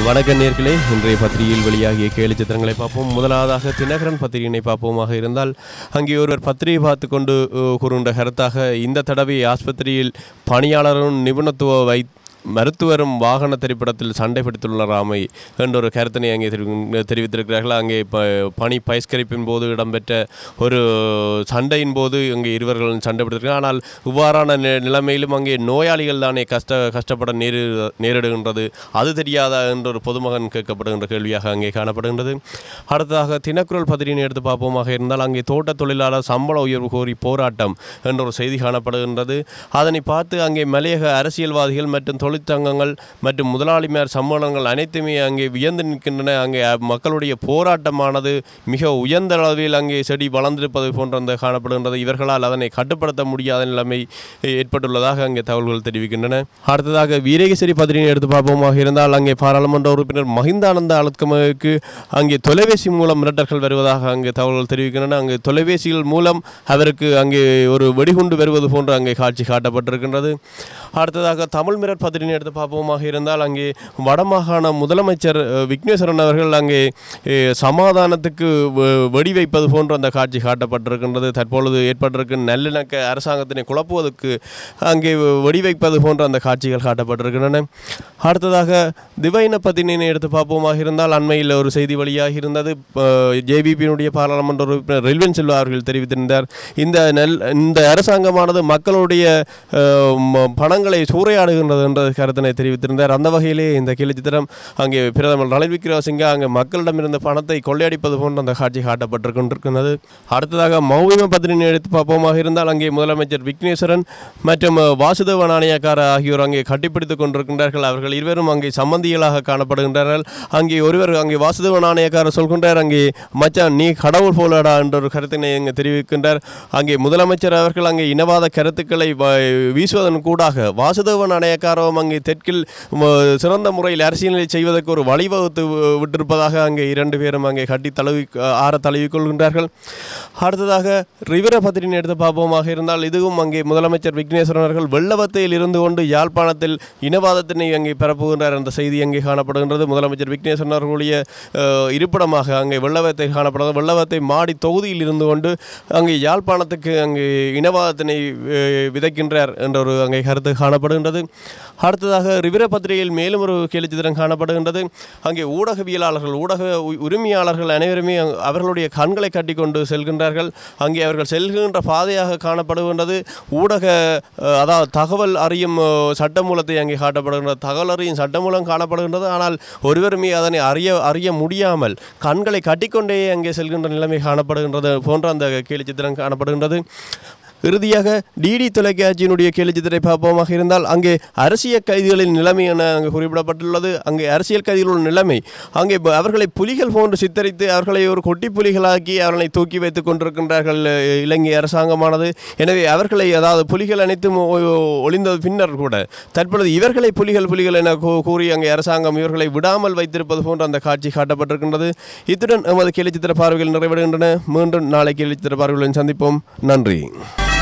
வணக்க நேர்களே இன்றைய பத்திரிகையில் வெளியாகிய கேலி சித்திரங்களை பார்ப்போம் முதலாவதாக தினகரன் பத்திரிகையினை பார்ப்போமாக இருந்தால் அங்கே ஒருவர் பத்திரிகை பார்த்து கொண்டு அஹ், கூறுகின்ற கருத்தாக இந்த தடவை ஆஸ்பத்திரியில் பணியாளரும் நிபுணத்துவ வை மருத்துவரும் வாகன திரைப்படத்தில் சண்டை பிடித்துள்ளராமை என்ற ஒரு கருத்தினை அங்கே தெரிவி- தெரிவித்திருக்கிறார்கள் அங்கே ப பணி பயிஸ்கரிப்பின் போது இடம்பெற்ற ஒரு சண்டையின் போது அங்கே இருவர்கள் சண்டை பிடித்திருக்கிறார்கள் ஆனால் இவ்வாறான நி- நிலைமையிலும் அங்கே நோயாளிகள் தானே கஷ்ட கஷ்டப்பட நேரு நேரிடுகின்றது அது தெரியாதா என்ற ஒரு பொதுமகன் கேட்கப்படுகின்ற கேள்வியாக அங்கே காணப்படுகின்றது அடுத்ததாக தினக்குரல் பத்திரிகையை எடுத்து பார்ப்போமாக இருந்தால் அங்கே தோட்ட தொழிலாளர் சம்பள உயர்வு கோரி போராட்டம் என்ற ஒரு செய்தி காணப்படுகின்றது அதனை பார்த்து அங்கே மலையக அரசியல்வாதிகள் மற்றும் தொழிற்சங்கங்கள் மற்றும் முதலாளிமார் சம்மேளனங்கள் அனைத்துமே அங்கே வியந்து நிற்கின்றன அங்கே அ- மக்களுடைய போராட்டமானது மிக உயர்ந்த அளவில் அங்கே செடி வளர்ந்திருப்பது போன்ற அந்த காணப்படுகின்றது இவர்களால் அதனை கட்டுப்படுத்த முடியாத நிலைமை ஏற்பட்டுள்ளதாக அங்கே தகவல்கள் தெரிவிக்கின்றன அடுத்ததாக வீரகேசரி பத்திரிகை எடுத்து பார்ப்போமாக இருந்தால் அங்கே பாராளுமன்ற உறுப்பினர் மஹிந்தானந்த அழுத்கமக்கு அங்கே தொலைபேசி மூலம் மிரட்டல்கள் வருவதாக அங்கே தகவல்கள் தெரிவிக்கின்றன அங்கே தொலைபேசிகள் மூலம் அவருக்கு அங்கே ஒரு வெடிகுண்டு வருவது போன்று அங்கே காட்சி காட்டப்பட்டிருக்கின்றது அடுத்ததாக தமிழ் மிரட் பத்திரிகை எடுத்து பார்ப்போமாக இருந்தால் அங்கே வடமாகாண முதலமைச்சர் அஹ், விக்னேஸ்வரன் அவர்கள் அங்கே அஹ், சமாதானத்துக்கு வெ- வெடி வைப்பது போன்ற அந்த காட்சி காட்டப்பட்டிருக்கின்றது தற்பொழுது ஏற்பட்டிருக்கும் நல்லிணக்க அரசாங்கத்தினை குழப்புவதற்கு அங்கே வெடி வைப்பது போன்ற அந்த காட்சிகள் காட்டப்பட்டிருக்கின்றன அடுத்ததாக திவைன பத்தினை எடுத்து பார்ப்போமாக இருந்தால் அண்மையில் ஒரு செய்தி வெளியாகி இருந்தது ஜேபிபியினுடைய பாராளுமன்ற உறுப்பினர் ரெல்வன் செல்வா அவர்கள் தெரிவித்திருந்தார் இந்த நெல் இந்த அரசாங்கமானது மக்களுடைய அஹ், ம- பணங்களை சூறையாடுகின்றது என்ற கருத்தினை தெரிவித்திருந்தார் அந்த வகையிலே இந்த கேலி சித்திரம் அங்கே பிரதமர் ரணில் விக்ரமசிங்க அங்கே மக்களிடமிருந்த பணத்தை கொள்ளையடிப்பது போன்ற அந்த காட்சி காட்டப்பட்டிருக்கின்றது அடுத்ததாக மௌவிம பத்திரிகை எடுத்து பார்ப்போமாக இருந்தால் அங்கே முதலமைச்சர் விக்னேஸ்வரன் மற்றும் அஹ், வாசுதேவ நாணயக்கார ஆகியோர் அங்கே கட்டிப்பிடித்துக் கொண்டிருக்கின்றார்கள் அவர்கள் இருவரும் அங்கே சம்மந்திகளாக காணப்படுகின்றார்கள் அங்கே ஒருவர் அங்கே வாசுதேவ நாணயக்காரர் சொல்கின்றார் அங்கே மச்சான் நீ கடவுள் போலடா என்ற ஒரு கருத்தினை அங்கே தெரிவிக்கின்றார் அங்கே முதலமைச்சர் அவர்கள் அங்கே இனவாத கருத்துக்களை வ- வீசுவதன் கூடாக வாசுதேவ நாணயக்காரவும் அங்கே தெற்கில் ம, சிறந்த முறையில் அரசியலை செய்வதற்கு ஒரு வழிவகுத்து வி- விட்டிருப்பதாக அங்கே இரண்டு பேரும் அங்கே கட்டி தழுவி ஆற தழுவிக் கொள்கின்றார்கள் அடுத்ததாக ரிவர பத்திரிகை எடுத்து பார்ப்போமாக இருந்தால் இதுவும் அங்கே முதலமைச்சர் விக்னேஸ்வரன் அவர்கள் வெள்ளவத்தையில் இருந்து கொண்டு யாழ்ப்பாணத்தில் இனவாதத்தினை அங்கே பரப்புகின்றார் என்ற செய்தி அங்கே காணப்படுகின்றது முதலமைச்சர் விக்னேஸ்வரன் அவர்களுடைய அஹ், இருப்பிடமாக அங்கே வெள்ளவத்தை காணப்படுகிறது வெள்ளவத்தை மாடி தொகுதியில் இருந்து கொண்டு அங்கே யாழ்ப்பாணத்துக்கு அங்கே இனவாதத்தினை அஹ், விதைக்கின்றார் என்ற ஒரு அங்கே கருத்து காணப்படுகின்றது அடுத்ததாக ரிவர பத்திரிகையில் மேலும் ஒரு கேலிச்சித்திரம் காணப்படுகின்றது அங்கே ஊடகவியலாளர்கள் ஊடக உ- உரிமையாளர்கள் அனைவருமே அங்க- அவர்களுடைய கண்களை கட்டிக்கொண்டு செல்கின்றார்கள் அங்கே அவர்கள் செல்கின்ற பாதையாக காணப்படுகின்றது ஊடக அஹ், அதாவது தகவல் அறியும் அஹ், சட்டமூலத்தை அங்கே காட்டப்படுகின்றது தகவல் அறியும் சட்டமூலம் காணப்படுகின்றது ஆனால் ஒருவருமே அதனை அறிய அறிய முடியாமல் கண்களை கட்டிக்கொண்டே அங்கே செல்கின்ற நிலைமை காணப்படுகின்றது போன்ற அந்த கேலிச்சித்திரம் காணப்படுகின்றது இறுதியாக டிடி தொலைக்காட்சியினுடைய கேலிச்சித்திரை பார்ப்போமாக இருந்தால் அங்கே அரசியல் கைதிகளின் நிலைமை என அங்கே குறிப்பிடப்பட்டுள்ளது அங்கே அரசியல் கைதிகளின் நிலைமை அங்கே ப- அவர்களை புலிகள் போன்று சித்தரித்து அவர்களை ஒரு கொட்டி புலிகளாக்கி அவர்களை தூக்கி வைத்துக் கொண்டிருக்கின்றார்கள் அஹ், இலங்கை அரசாங்கமானது எனவே அவர்களை அதாவது புலிகள் அனைத்தும் ஒ- ஒ- ஒளிந்த பின்னர் கூட தற்பொழுது இவர்களை புலிகள் புலிகள் என கூ- கூறி அங்கே அரசாங்கம் இவர்களை விடாமல் வைத்திருப்பது போன்ற அந்த காட்சி காட்டப்பட்டிருக்கின்றது இத்துடன் எமது கேலிச்சித்திர பார்வைகள் நிறைவடைகின்றன மீண்டும் நாளை கேலிச்சித்திர பார்வைகளுடன் சந்திப்போம் நன்றி